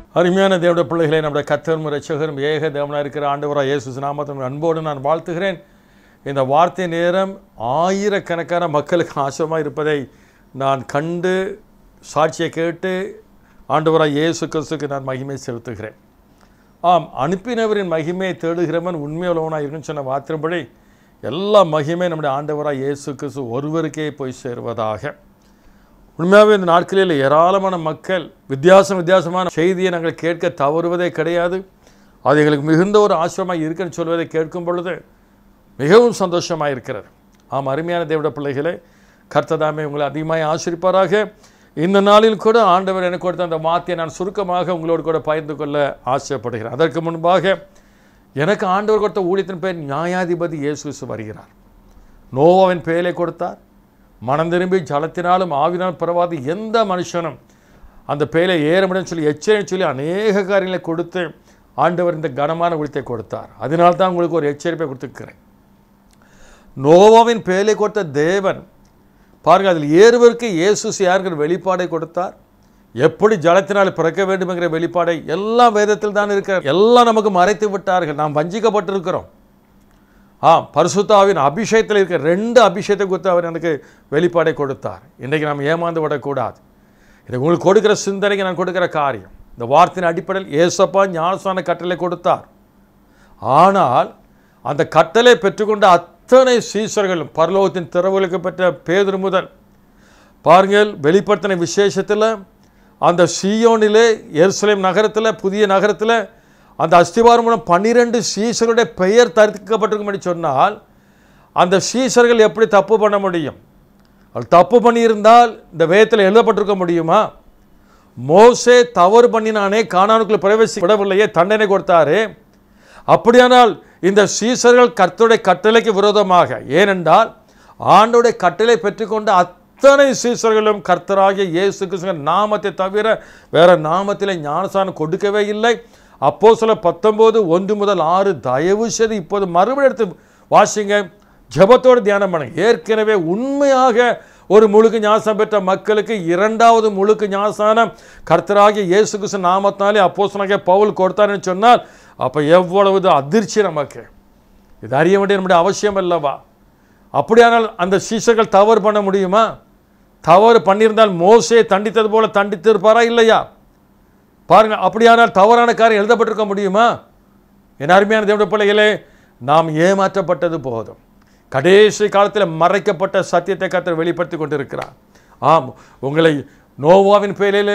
அருமையான தேவனுடைய பிள்ளைகளை நம்முடைய கத்தரும் ரட்சகரும் ஏக தேவனாக இருக்கிற ஆண்டவராக இயேசு நாமத்தின் அன்போடு நான் வாழ்த்துகிறேன் இந்த வார்த்தை நேரம் ஆயிரக்கணக்கான மக்களுக்கு ஆசிரமாக இருப்பதை நான் கண்டு சாட்சியை கேட்டு ஆண்டவராக இயேசு கிறிஸ்துக்கு நான் மகிமை செலுத்துகிறேன் ஆம் அனுப்பினவரின் மகிமையை தேடுகிறவன் உண்மையுள்ளவனாக இருக்குன்னு சொன்ன வார்த்தைப்படி எல்லா மகிமை நம்முடைய ஆண்டவராக இயேசு கிறிஸ்து ஒருவருக்கே போய் சேருவதாக உண்மையாகவே இந்த நாட்களில் ஏராளமான மக்கள் வித்தியாசம் வித்தியாசமான செய்தியை நாங்கள் கேட்க தவறுவதே கிடையாது அது எங்களுக்கு மிகுந்த ஒரு ஆசிரமாக இருக்குன்னு சொல்வதை கேட்கும் பொழுது மிகவும் சந்தோஷமாக இருக்கிறது ஆம் அருமையான தேவட பிள்ளைகளே கர்த்ததாமே உங்களை அதிகமாக ஆசிரிப்பாராக இந்த நாளில் கூட ஆண்டவர் எனக்கு கொடுத்த அந்த வார்த்தையை நான் சுருக்கமாக உங்களோடு கூட பகிர்ந்து கொள்ள ஆசைப்படுகிறேன் அதற்கு முன்பாக எனக்கு ஆண்டவர் கொடுத்த ஊழியத்தின் பேர் நியாயாதிபதி இயேசு கிறிஸ்து வருகிறார் நோவாவின் பெயரை கொடுத்தார் மனம் திரும்பி ஜலத்தினாலும் ஆவினால் பிறவாத எந்த மனுஷனும் அந்த பெயரை ஏற முடியும்னு சொல்லி எச்சரிக்கை சொல்லி அநேக காரியங்களை கொடுத்து ஆண்டவர் இந்த கனமான ஊழியத்தை கொடுத்தார் அதனால தான் உங்களுக்கு ஒரு எச்சரிப்பை கொடுத்துருக்கிறேன் நோவாவின் பெயரை கொடுத்த தேவன் பாருங்கள் அதில் ஏறுவதற்கு இயேசுஸ் யாருங்கிற வெளிப்பாடை கொடுத்தார் எப்படி ஜலத்தினால் பிறக்க வேண்டும் என்கிற வெளிப்பாடை எல்லா வேதத்தில் தான் இருக்கிற எல்லாம் நமக்கு மறைத்து விட்டார்கள் நாம் வஞ்சிக்கப்பட்டிருக்கிறோம் ஆ பரிசுத்தாவின் அபிஷேகத்தில் இருக்க ரெண்டு அபிஷேகத்தை கொடுத்து அவர் எனக்கு வெளிப்பாடை கொடுத்தார் இன்றைக்கு நாம் ஏமாந்து விடக்கூடாது இது உங்களுக்கு கொடுக்கிற சிந்தனைக்கு நான் கொடுக்கிற காரியம் இந்த வார்த்தையின் அடிப்படையில் ஏசப்பா ஞானசான கட்டளை கொடுத்தார் ஆனால் அந்த கட்டளை பெற்றுக்கொண்ட அத்தனை சீசர்களும் பரலோகத்தின் திறவுகளுக்கு பெற்ற பேதர் முதல் பாருங்கள் வெளிப்படுத்தின விசேஷத்தில் அந்த சியோனிலே எருசலேம் நகரத்தில் புதிய நகரத்தில் அந்த அஸ்திவாரம் மூலம் பன்னிரெண்டு சீசர்களுடைய பெயர் தரிக்கப்பட்டிருக்கும் சொன்னால் அந்த சீசர்கள் எப்படி தப்பு பண்ண முடியும் அவள் தப்பு பண்ணியிருந்தால் இந்த வேதத்தில் எழுதப்பட்டிருக்க முடியுமா மோசே தவறு பண்ணினானே காணானுக்குள்ள பிரவேசி விடவில்லையே தண்டனை கொடுத்தாரு அப்படியானால் இந்த சீசர்கள் கர்த்தருடைய கட்டளைக்கு விரோதமாக ஏனென்றால் ஆண்டோடைய கட்டளை பெற்றுக்கொண்ட அத்தனை சீசர்களும் கர்த்தராகிய இயேசு கிறிஸ்துவ நாமத்தை தவிர வேற நாமத்திலே ஞானசானம் கொடுக்கவே இல்லை அப்போ சில பத்தொம்போது ஒன்று முதல் ஆறு தயவு செய்து இப்போது மறுபடியும் எடுத்து வாசிங்க ஜபத்தோடு தியானம் பண்ணுங்க ஏற்கனவே உண்மையாக ஒரு முழுக்கு ஞாசம் பெற்ற மக்களுக்கு இரண்டாவது முழுக்கு ஞாசானம் கர்த்தராகிய இயேசு கிறிஸ்து நாமத்தினாலே அப்போஸ்தலனாகிய பவுல் கொடுத்தாருன்னு சொன்னால் அப்போ எவ்வளவு அதிர்ச்சி நமக்கு இது அறிய வேண்டிய நம்முடைய அவசியம் அல்லவா அப்படியானால் அந்த சீசர்கள் தவறு பண்ண முடியுமா தவறு பண்ணியிருந்தால் மோசே தண்டித்தது போல தண்டித்திருப்பாரா இல்லையா பாருங்க அப்படியானால் தவறான காரியம் எழுதப்பட்டிருக்க முடியுமா என் அருமையான தேவனுடைய பிள்ளைகளே நாம் ஏமாற்றப்பட்டது போதும் கடைசி காலத்தில் மறைக்கப்பட்ட சத்தியத்தை கத்தர் வெளிப்படுத்தி கொண்டிருக்கிறார் ஆம் உங்களை நோவாவின் பெயரிலே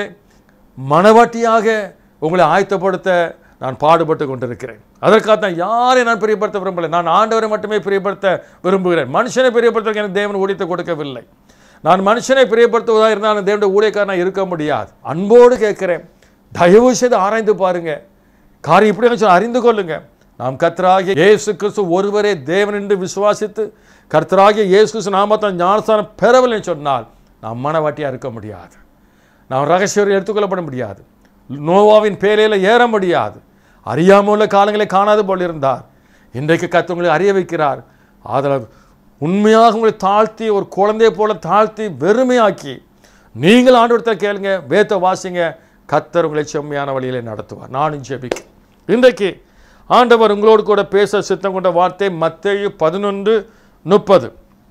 மனவாட்டியாக உங்களை ஆயத்தப்படுத்த நான் பாடுபட்டு கொண்டிருக்கிறேன் அதற்காக தான் யாரை நான் பிரியப்படுத்த விரும்பலை நான் ஆண்டவரை மட்டுமே பிரியப்படுத்த விரும்புகிறேன் மனுஷனை பிரியப்படுத்த எனக்கு தேவன் ஊழியத்தை கொடுக்கவில்லை நான் மனுஷனை பிரியப்படுத்துவதாக இருந்தால் அந்த தேவனுடைய ஊழியக்காரனாக இருக்க முடியாது அன்போடு கேட்கிறேன் தயவு செய்து ஆராய்ந்து பாருங்க காரியம் இப்படி சொல்லி அறிந்து கொள்ளுங்க நாம் கர்த்தராகிய இயேசு கிறிஸ்து ஒருவரே தேவன் என்று விசுவாசித்து கர்த்தராகிய இயேசு கிறிஸ்து நாமத்தான் ஞானஸ்தானம் பெறவில்லை சொன்னால் நாம் மனவாட்டியாக இருக்க முடியாது நாம் ரகசியம் எடுத்துக்கொள்ளப்பட முடியாது நோவாவின் பேரையில் ஏற முடியாது அறியாமல் உள்ள காலங்களை காணாது போல் இருந்தார் இன்றைக்கு கத்தவங்களை அறிய வைக்கிறார் அதில் உண்மையாக உங்களை தாழ்த்தி ஒரு குழந்தையை போல தாழ்த்தி வெறுமையாக்கி நீங்கள் ஆண்டு கேளுங்க வேத்த வாசிங்க கத்தர் உங்களை செம்மையான வழியிலே நடத்துவார் நானும் ஜெபிக்க இன்றைக்கு ஆண்டவர் உங்களோடு கூட பேச சித்தம் கொண்ட வார்த்தை மத்தேயு பதினொன்று முப்பது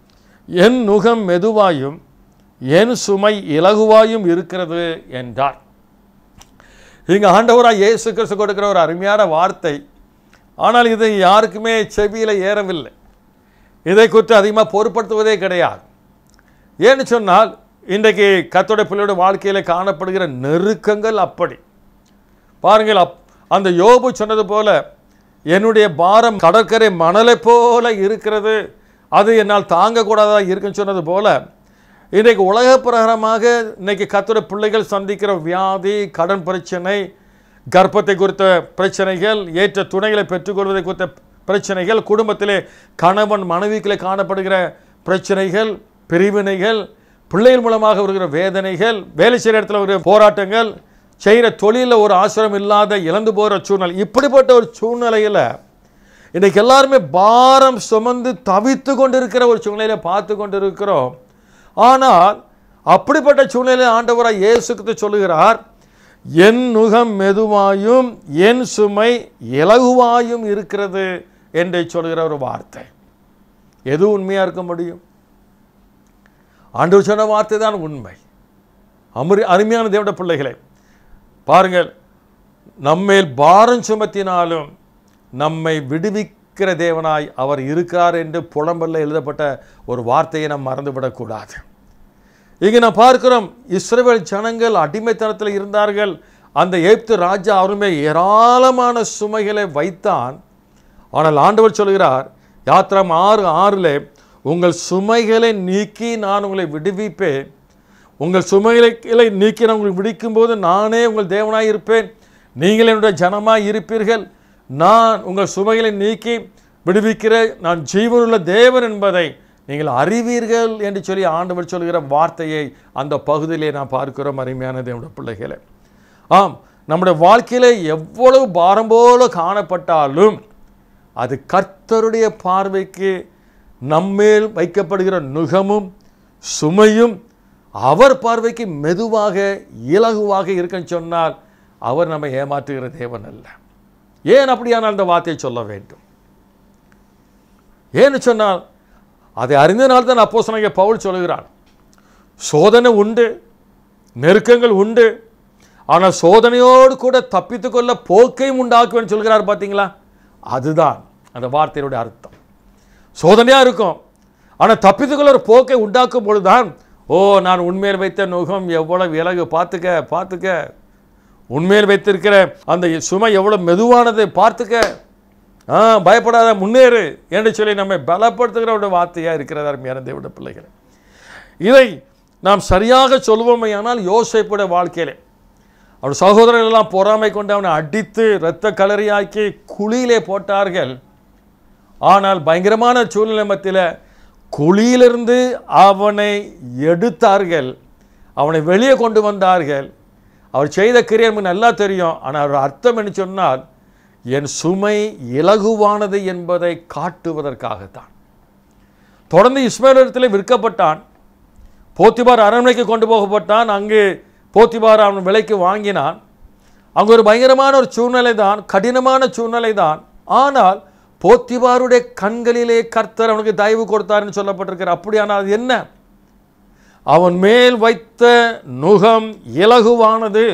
என் நுகம் மெதுவாயும் என் சுமை இலகுவாயும் இருக்கிறது என்றார் இங்கே ஆண்டவராக இயேசு கிறிஸ்து கொடுக்கிற ஒரு அருமையான வார்த்தை ஆனால் இது யாருக்குமே செவியில் ஏறவில்லை இதை குறித்து அதிகமாக பொருட்படுத்துவதே கிடையாது ஏன்னு சொன்னால் இன்றைக்கு கத்தோட பிள்ளையோட வாழ்க்கையில் காணப்படுகிற நெருக்கங்கள் அப்படி பாருங்கள் அப் அந்த யோபு சொன்னது போல என்னுடைய பாரம் கடற்கரை மணலை போல இருக்கிறது அது என்னால் தாங்கக்கூடாததாக இருக்குன்னு சொன்னது போல இன்றைக்கு உலக பிரகாரமாக இன்றைக்கி கத்துற பிள்ளைகள் சந்திக்கிற வியாதி கடன் பிரச்சனை கர்ப்பத்தை குறித்த பிரச்சனைகள் ஏற்ற துணைகளை பெற்றுக்கொள்வதை குறித்த பிரச்சனைகள் குடும்பத்திலே கணவன் மனைவிக்குள்ளே காணப்படுகிற பிரச்சனைகள் பிரிவினைகள் பிள்ளைகள் மூலமாக வருகிற வேதனைகள் வேலை செய்கிற இடத்துல வருகிற போராட்டங்கள் செய்கிற தொழிலில் ஒரு ஆசிரம் இல்லாத இழந்து போகிற சூழ்நிலை இப்படிப்பட்ட ஒரு சூழ்நிலையில் இன்றைக்கு எல்லாருமே பாரம் சுமந்து தவித்து கொண்டு இருக்கிற ஒரு சூழ்நிலையை பார்த்து கொண்டு இருக்கிறோம் ஆனால் அப்படிப்பட்ட சூழ்நிலையில் ஆண்டவராக இயேசுக்கு சொல்லுகிறார் என் நுகம் மெதுவாயும் என் சுமை இலகுவாயும் இருக்கிறது என்று சொல்கிற ஒரு வார்த்தை எது உண்மையாக இருக்க முடியும் ஆண்டவர் சொன்ன வார்த்தை தான் உண்மை அமரி அருமையான தேவட பிள்ளைகளே பாருங்கள் நம்மேல் பாரம் சுமத்தினாலும் நம்மை விடுவிக்கிற தேவனாய் அவர் இருக்கிறார் என்று புலம்பல்ல எழுதப்பட்ட ஒரு வார்த்தையை நாம் மறந்துவிடக்கூடாது இங்கே நான் பார்க்கிறோம் இஸ்ரவேல் ஜனங்கள் அடிமைத்தனத்தில் இருந்தார்கள் அந்த எகிப்து ராஜா அவருமே ஏராளமான சுமைகளை வைத்தான் ஆனால் ஆண்டவர் சொல்கிறார் யாத்திரம் ஆறு ஆறில் உங்கள் சுமைகளை நீக்கி நான் உங்களை விடுவிப்பேன் உங்கள் சுமைகளை நீக்கி நான் உங்களை விடுவிக்கும்போது நானே உங்கள் தேவனாய் இருப்பேன் நீங்கள் என்னுடைய ஜனமாய் இருப்பீர்கள் நான் உங்கள் சுமைகளை நீக்கி விடுவிக்கிற நான் ஜீவனுள்ள தேவன் என்பதை நீங்கள் அறிவீர்கள் என்று சொல்லி ஆண்டவர் சொல்கிற வார்த்தையை அந்த பகுதியிலே நான் பார்க்கிறோம் அருமையான தேவனுடைய பிள்ளைகளை ஆம் நம்முடைய வாழ்க்கையில எவ்வளவு பாரம் போல காணப்பட்டாலும் அது கர்த்தருடைய பார்வைக்கு நம்மேல் வைக்கப்படுகிற நுகமும் சுமையும் அவர் பார்வைக்கு மெதுவாக இலகுவாக இருக்குன்னு சொன்னால் அவர் நம்மை ஏமாற்றுகிற தேவன் அல்ல ஏன் அப்படியானால் அந்த வார்த்தையை சொல்ல வேண்டும் ஏன்னு சொன்னால் அதை அறிந்தனால் தான் அப்போ சொன்ன பவுல் சொல்லுகிறான் சோதனை உண்டு நெருக்கங்கள் உண்டு ஆனால் சோதனையோடு கூட தப்பித்துக்கொள்ள போக்கையும் உண்டாக்குவேன் சொல்கிறார் பார்த்தீங்களா அதுதான் அந்த வார்த்தையினுடைய அர்த்தம் சோதனையாக இருக்கும் ஆனால் தப்பித்துக்கொள்ள ஒரு போக்கை உண்டாக்கும் பொழுதுதான் ஓ நான் உண்மையில் வைத்த நுகம் எவ்வளவு இலகு பார்த்துக்க பார்த்துக்க உண்மையில் வைத்திருக்கிற அந்த சுமை எவ்வளோ மெதுவானது பார்த்துக்க ஆ பயப்படாத முன்னேறு என்று சொல்லி நம்மை பலப்படுத்துகிற ஒரு வார்த்தையாக இருக்கிறதா அருமையான தேவட பிள்ளைகள் இதை நாம் சரியாக சொல்வோமையானால் யோசிப்புடைய வாழ்க்கையிலே அவர் சகோதரர்கள் எல்லாம் பொறாமை கொண்டு அவனை அடித்து இரத்த கலரியாக்கி குழியிலே போட்டார்கள் ஆனால் பயங்கரமான சூழ்நிலை மத்தியில் குழியிலிருந்து அவனை எடுத்தார்கள் அவனை வெளியே கொண்டு வந்தார்கள் அவர் செய்த கிரியை நமக்கு நல்லா தெரியும் ஆனால் அவர் அர்த்தம் என்ன சொன்னால் என் சுமை இலகுவானது என்பதை காட்டுவதற்காகத்தான் தொடர்ந்து இஸ்மேலிடத்தில் விற்கப்பட்டான் போத்திபார் அரண்மனைக்கு கொண்டு போகப்பட்டான் அங்கு போத்திபார் அவன் விலைக்கு வாங்கினான் அங்கு ஒரு பயங்கரமான ஒரு சூழ்நிலை தான் கடினமான சூழ்நிலை தான் ஆனால் போத்திபாருடைய கண்களிலே கர்த்தர் அவனுக்கு தயவு கொடுத்தார்னு சொல்லப்பட்டிருக்கிறார் அப்படியானால் அது என்ன அவன் மேல் வைத்த நுகம் இலகுவானது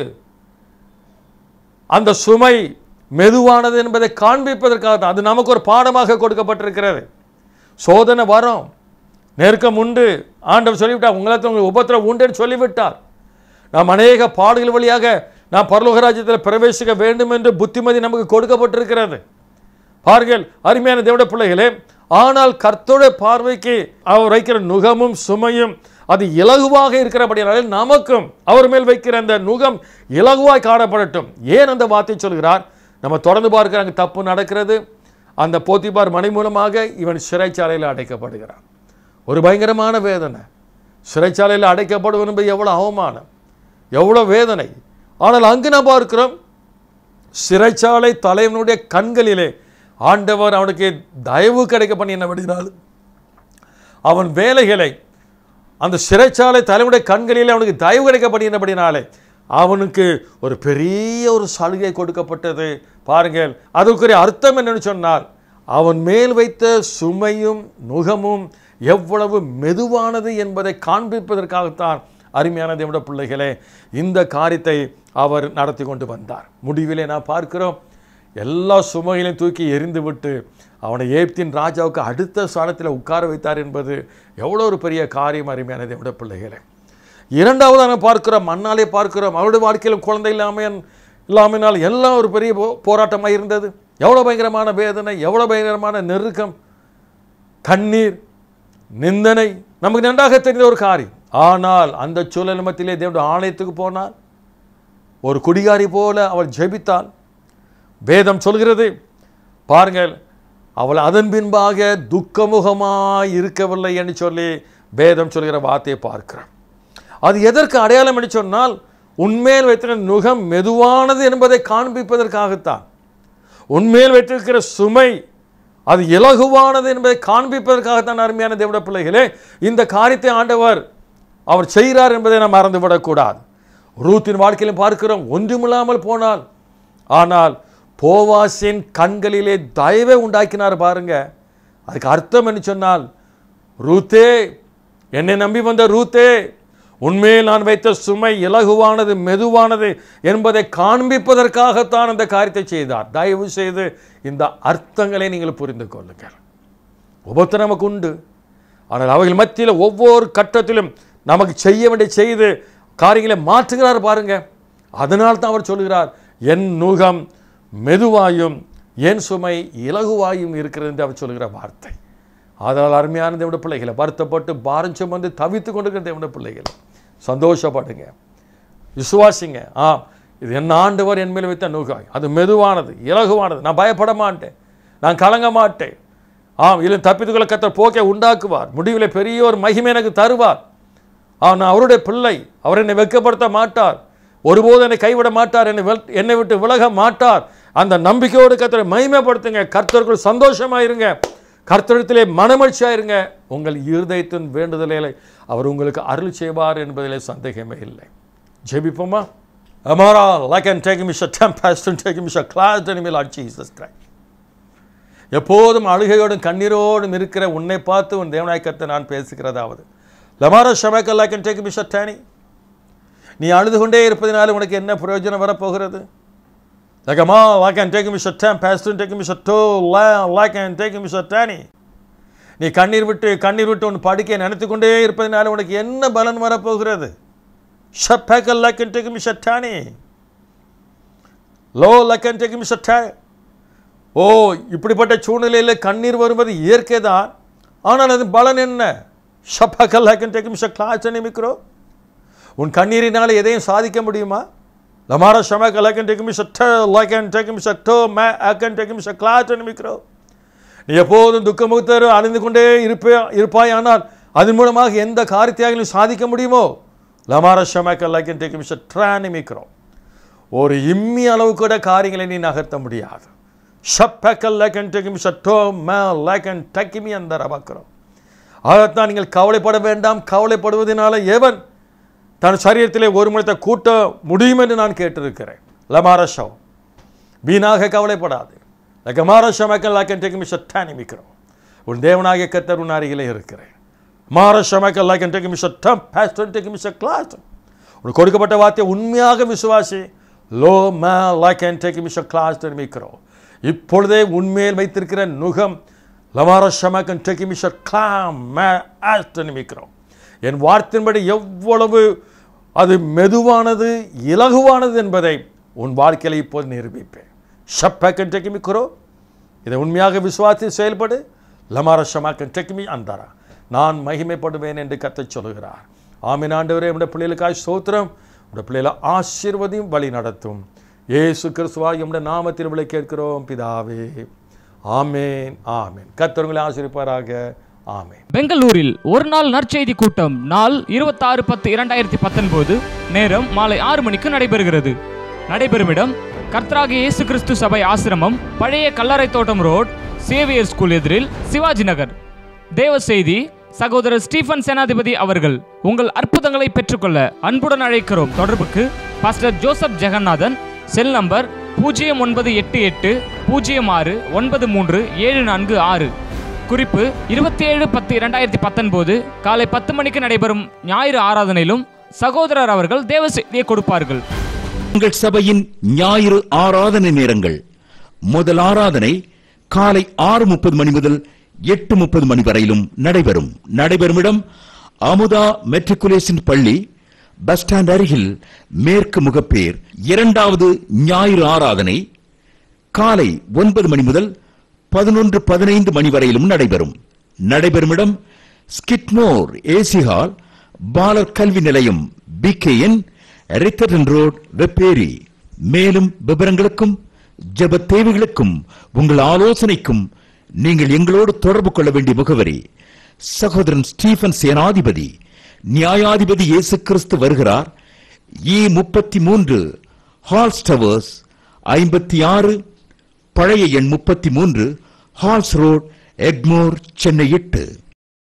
அந்த சுமை மெதுவானது என்பதை காண்பிப்பதற்காக தான் அது நமக்கு ஒரு பாடமாக கொடுக்கப்பட்டிருக்கிறது சோதனை வரும் நெருக்கம் உண்டு ஆண்டவர் சொல்லிவிட்டார் உங்களுக்கு உங்களுக்கு உபத்திரம் உண்டுன்னு சொல்லிவிட்டார் நாம் அநேக பாடுகள் வழியாக நாம் பரலோகராஜ்யத்தில் பிரவேசிக்க வேண்டும் என்று புத்திமதி நமக்கு கொடுக்கப்பட்டிருக்கிறது பாருங்கள் அருமையான தேவட பிள்ளைகளே ஆனால் கர்த்தருடைய பார்வைக்கு அவர் வைக்கிற நுகமும் சுமையும் அது இலகுவாக இருக்கிறபடியால் நமக்கும் அவர் மேல் வைக்கிற அந்த நுகம் இலகுவாய் காணப்படட்டும் ஏன் அந்த வார்த்தை சொல்கிறார் நம்ம தொடர்ந்து பார்க்கிற அங்கே தப்பு நடக்கிறது அந்த போத்திபார் மனை மூலமாக இவன் சிறைச்சாலையில் அடைக்கப்படுகிறான் ஒரு பயங்கரமான வேதனை சிறைச்சாலையில் அடைக்கப்படுவது என்பது எவ்வளோ அவமானம் எவ்வளோ வேதனை ஆனால் அங்கு நாம் பார்க்கிறோம் சிறைச்சாலை தலைவனுடைய கண்களிலே ஆண்டவர் அவனுக்கு தயவு கிடைக்க பண்ணி என்ன விடுகிறாள் அவன் வேலைகளை அந்த சிறைச்சாலை தலைவனுடைய கண்களிலே அவனுக்கு தயவு கிடைக்க பண்ணினபடினாலே அவனுக்கு ஒரு பெரிய ஒரு சலுகை கொடுக்கப்பட்டது பாருங்கள் அதற்குரிய அர்த்தம் என்னன்னு சொன்னால் அவன் மேல் வைத்த சுமையும் நுகமும் எவ்வளவு மெதுவானது என்பதை காண்பிப்பதற்காகத்தான் அருமையான தேவட பிள்ளைகளே இந்த காரியத்தை அவர் நடத்தி கொண்டு வந்தார் முடிவிலே நான் பார்க்கிறோம் எல்லா சுமைகளையும் தூக்கி எரிந்து விட்டு அவனை ஏப்தின் ராஜாவுக்கு அடுத்த ஸ்தானத்தில் உட்கார வைத்தார் என்பது எவ்வளோ ஒரு பெரிய காரியம் அருமையான தேவட பிள்ளைகளே இரண்டாவது நம்ம பார்க்கிறோம் மண்ணாலே பார்க்கிறோம் அவருடைய வாழ்க்கையில் குழந்தை இல்லாமல் இல்லாமல் எல்லாம் ஒரு பெரிய போ போராட்டமாக இருந்தது எவ்வளோ பயங்கரமான வேதனை எவ்வளோ பயங்கரமான நெருக்கம் கண்ணீர் நிந்தனை நமக்கு நன்றாக தெரிந்த ஒரு காரியம் ஆனால் அந்த சூழல் மத்தியிலே தேவனுடைய ஆலயத்துக்கு போனால் ஒரு குடிகாரி போல அவள் ஜெபித்தாள் வேதம் சொல்கிறது பாருங்கள் அவள் அதன் பின்பாக துக்கமுகமாய் இருக்கவில்லை என்று சொல்லி வேதம் சொல்கிற வார்த்தையை பார்க்கிறோம் அது எதற்கு அடையாளம் என்று சொன்னால் உண்மையில் வைத்திருக்கிற நுகம் மெதுவானது என்பதை காண்பிப்பதற்காகத்தான் உண்மையில் வைத்திருக்கிற சுமை அது இலகுவானது என்பதை காண்பிப்பதற்காகத்தான் அருமையான தேவட பிள்ளைகளே இந்த காரியத்தை ஆண்டவர் அவர் செய்கிறார் என்பதை நாம் மறந்துவிடக்கூடாது ரூத்தின் வாழ்க்கையிலும் பார்க்கிறோம் ஒன்றுமில்லாமல் போனால் ஆனால் போவாசின் கண்களிலே தயவை உண்டாக்கினார் பாருங்க அதுக்கு அர்த்தம் என்ன சொன்னால் ரூத்தே என்னை நம்பி வந்த ரூத்தே உண்மையில் நான் வைத்த சுமை இலகுவானது மெதுவானது என்பதை காண்பிப்பதற்காகத்தான் அந்த காரியத்தை செய்தார் தயவு செய்து இந்த அர்த்தங்களை நீங்கள் புரிந்து கொள்ளுங்கள் உபத்து நமக்கு உண்டு ஆனால் அவைகள் மத்தியில் ஒவ்வொரு கட்டத்திலும் நமக்கு செய்ய வேண்டிய செய்து காரியங்களை மாற்றுகிறார் பாருங்க அதனால் தான் அவர் சொல்கிறார் என் நுகம் மெதுவாயும் என் சுமை இலகுவாயும் இருக்கிறது என்று அவர் சொல்கிற வார்த்தை அதனால் அருமையான தேவனுடைய பிள்ளைகளை வருத்தப்பட்டு பாரம் சுமந்து தவித்து கொண்டிருக்கிற தேவனுடைய பிள்ளைகளை சந்தோஷப்படுங்க விசுவாசிங்க ஆ இது என்ன ஆண்டவர் என் மேல் வைத்த நுகாய் அது மெதுவானது இலகுவானது நான் பயப்பட மாட்டேன் நான் கலங்க மாட்டேன் ஆம் இதில் தப்பித்துக்கொள்ள கத்தர் போக்கை உண்டாக்குவார் முடிவில் பெரிய ஒரு மகிமை எனக்கு தருவார் ஆ நான் அவருடைய பிள்ளை அவர் என்னை வெட்கப்படுத்த மாட்டார் ஒருபோதும் என்னை கைவிட மாட்டார் என்னை வெல்- என்னை விட்டு விலக மாட்டார் அந்த நம்பிக்கையோடு கத்தரை மகிமைப்படுத்துங்க கர்த்தருக்குள் சந்தோஷமாயிருங்க கர்த்தரிடத்திலே மனமகிழ்ச்சியாயிருங்க உங்கள் இருதயத்தின் வேண்டுதலை அவர் உங்களுக்கு அருள் செய்வார் என்பதிலே சந்தேகமே இல்லை ஜெபிப்போமா அமாரா லைக் அண்ட் டேக் மிஷ டெம்பஸ்ட் அண்ட் டேக் மிஷ கிளாஸ் அனிமல் ஆட் ஜீசஸ் கிரைஸ்ட் எப்போதும் அழுகையோடும் கண்ணீரோடும் இருக்கிற உன்னை பார்த்து உன் தேவனாய் கர்த்தர் நான் பேசுகிறதாவது லமாரா ஷமக்கல் லைக் அண்ட் டேக் மிஷ டேனி நீ அழுது கொண்டே இருப்பதினால உனக்கு என்ன பிரயோஜனம் வரப்போகிறது Like a mom, like and taking me shot ten, pastor taking me shot two, like and taking me shot ten. நீ கண்ணீர் விட்டு கண்ணீர் விட்டு உன் படுக்கையை நினைத்து கொண்டே இருப்பதனால உனக்கு என்ன பலன் வரப்போகிறது ஷப்பேக்கல் லைக் அண்ட் டேக்கிங் ஷட்டானி லோ லைக் அண்ட் டேக்கிங் ஷட்டானி ஓ இப்படிப்பட்ட சூழ்நிலையில் கண்ணீர் வருவது இயற்கை தான் ஆனால் அது பலன் என்ன ஷப்பேக்கல் லைக் அண்ட் டேக்கிங் ஷட் கிளாஸ் நிமிக்கிறோம் உன் கண்ணீரினால் எதையும் சாதிக்க முடியுமா லமாரா ஷமேக்க லைக் அண்ட் டேக்கிங் ஷட் லைக் அண்ட் டேக்கிங் ஷட் டோ மே அக் அண்ட் டேக்கிங் ஷட் கிளாஸ் நிமிக்கிறோம் நீ எப்போதும் துக்கமுக்தர் அணிந்து கொண்டே இருப்பே இருப்பாய் ஆனால் அதன் மூலமாக எந்த காரியத்தையாக நீ சாதிக்க முடியுமோ லமாரா ஷமேக்க லைக் அண்ட் டேக்கிங் ஷட் ட்ரா நிமிக்கிறோம் ஒரு இம்மி அளவு கூட காரியங்களை நீ நகர்த்த முடியாது ஷப்பக்கல் லைக் அண்ட் டேக்கிங் ஷட்டோ மே லைக் அண்ட் டக்கிமி அந்த ரபாக்கிறோம் அதைத்தான் நீங்கள் கவலைப்பட வேண்டாம் கவலைப்படுவதனால எவன் தன் சரீரத்திலே ஒரு முறைத்தை கூட்ட முடியும் என்று நான் கேட்டிருக்கிறேன் லமாரஷவ் வீணாக கவலைப்படாது லகமாரஷமக்கல் லைக் டேக் மிஷ டானி மிக்கிறோம் உன் தேவனாகிய கத்தர் உன் அருகிலே இருக்கிறேன் மாரஷமக்கல் லைக் டேக் மிஷ டம் பாஸ்டர் டேக் மிஷ கிளாஸ் உனக்கு கொடுக்கப்பட்ட வார்த்தையை உண்மையாக விசுவாசி லோ மே லைக் அண்ட் டேக் மிஷ கிளாஸ் மிக்கிறோம் இப்பொழுதே உண்மையில் வைத்திருக்கிற நுகம் லமாரஷமக்கன் டேக் மிஷ கிளாம் மே ஆஸ்டன் மிக்கிறோம் என் வார்த்தையின்படி எவ்வளவு அது மெதுவானது இலகுவானது என்பதை உன் வாழ்க்கையில் இப்போது நிரூபிப்பேன் ஷப்பேக்கன் டெக்கிமிக்கிறோ இதை உண்மையாக விசுவாசி செயல்படு லமார ஷமாக்கன் டெக்கிமி அந்தாரா நான் மகிமைப்படுவேன் என்று கத்தச் சொல்கிறார் ஆமீன் ஆண்டவரே நம்முடைய பிள்ளைகளுக்காய் சோத்திரம் உடைய பிள்ளைகளை ஆசீர்வதியும் வழி நடத்தும் ஏசு கிறிஸ்துவா எம்முடைய நாமத்தில் விளை கேட்கிறோம் பிதாவே ஆமேன் ஆமேன் கத்தவங்களை ஆசிரிப்பாராக ஆமேன் பெங்களூரில் ஒரு நாள் நற்செய்தி கூட்டம் நாள் இருபத்தாறு பத்து இரண்டாயிரத்தி பத்தொன்பது நேரம் மாலை ஆறு மணிக்கு நடைபெறுகிறது நடைபெறும் இடம் கர்த்தராகிய இயேசு கிறிஸ்து சபை ஆசிரமம் பழைய கல்லறை தோட்டம் ரோட் சேவியர் ஸ்கூல் எதிரில் சிவாஜி நகர் தேவ செய்தி சகோதரர் ஸ்டீஃபன் சேனாதிபதி அவர்கள் உங்கள் அற்புதங்களை பெற்றுக்கொள்ள அன்புடன் அழைக்கிறோம் தொடர்புக்கு pastor Joseph Jeganathan cell number பூஜ்ஜியம் ஒன்பது எட்டு எட்டு பூஜ்ஜியம் ஆறு ஒன்பது மூன்று ஏழு நான்கு ஆறு குறிப்பு இருபத்தி ஏழு பத்து இரண்டாயிரத்தி பத்தொன்பது காலை பத்து மணிக்கு நடைபெறும் ஞாயிறு ஆராதனையிலும் சகோதரர் அவர்கள் தேவ செய்தியை கொடுப்பார்கள் உங்கள் சபையின் ஞாயிறு ஆராதனை நேரங்கள் முதல் ஆராதனை காலை ஆறு முப்பது மணி முதல் எட்டு முப்பது மணி வரையிலும் நடைபெறும் நடைபெறும் இடம் அமுதா மெட்ரிகுலேஷன் பள்ளி பஸ் ஸ்டாண்ட் அருகில் மேற்கு முகப்பேர் இரண்டாவது ஞாயிறு ஆராதனை காலை ஒன்பது மணி முதல் பதினொன்று பதினைந்து மணி வரையிலும் நடைபெறும் நடைபெறும் இடம் ஸ்கிட்மோர் ஏசி ஹால் பாலர் கல்வி நிலையம் பிகேஎன் ரித்தர்டன் ரோட் வெப்பேரி மேலும் விவரங்களுக்கும் ஜெப தேவைகளுக்கும் உங்கள் ஆலோசனைக்கும் நீங்கள் எங்களோடு தொடர்பு கொள்ள வேண்டிய முகவரி சகோதரன் ஸ்டீபன் சேனாதிபதி நியாயாதிபதி இயேசு கிறிஸ்து வருகிறார் இ முப்பத்தி மூன்று ஹால்ஸ் டவர்ஸ் ஐம்பத்தி ஆறு பழைய எண் முப்பத்தி மூன்று ஹால்ஸ் ரோட் எக்மோர் சென்னை எட்டு